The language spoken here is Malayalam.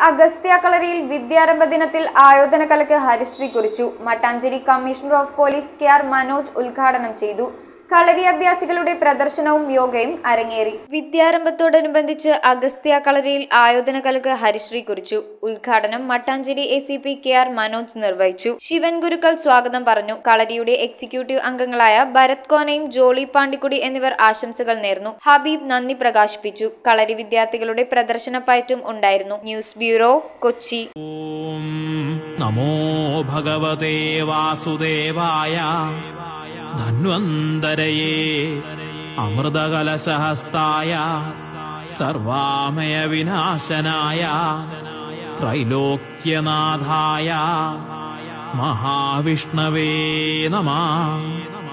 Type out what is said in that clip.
അഗസ്ത്യ കളരിയിൽ വിദ്യാരംഭ ദിനത്തിൽ ആയോധന കലക്ക് ഹരിശ്രീ കുറിച്ചു Mattancherry commissioner of police K R Manoj ഉദ്ഘാടനം ചെയ്തു കളരി അഭ്യാസികളുടെ പ്രദർശനവും യോഗയും അരങ്ങേറി വിദ്യാരംഭത്തോടനുബന്ധിച്ച് അഗസ്ത്യ കളരിയിൽ ആയോധന കലക്ക് ഹരിശ്രീ കുറിച്ചു ഉദ്ഘാടനം Mattancherry A C P K R Manoj നിർവഹിച്ചു ശിവൻ ഗുരുക്കൾ സ്വാഗതം പറഞ്ഞു കളരിയുടെ എക്സിക്യൂട്ടീവ് അംഗങ്ങളായ ഭരത് കോനയും ജോളി പാണ്ടിക്കുടി എന്നിവർ ആശംസകൾ നേർന്നു ഹബീബ് നന്ദി പ്രകാശിപ്പിച്ചു കളരി വിദ്യാർത്ഥികളുടെ പ്രദർശന പയറ്റും ഉണ്ടായിരുന്നു ന്യൂസ് ബ്യൂറോ കൊച്ചി ॐ नमो भगवते वासुदेवाय धन्वन्तरये अमृतकलशहस्ताय सर्वामयविनाशनाय त्रैलोक्यनाथाय महाविष्णवे नमः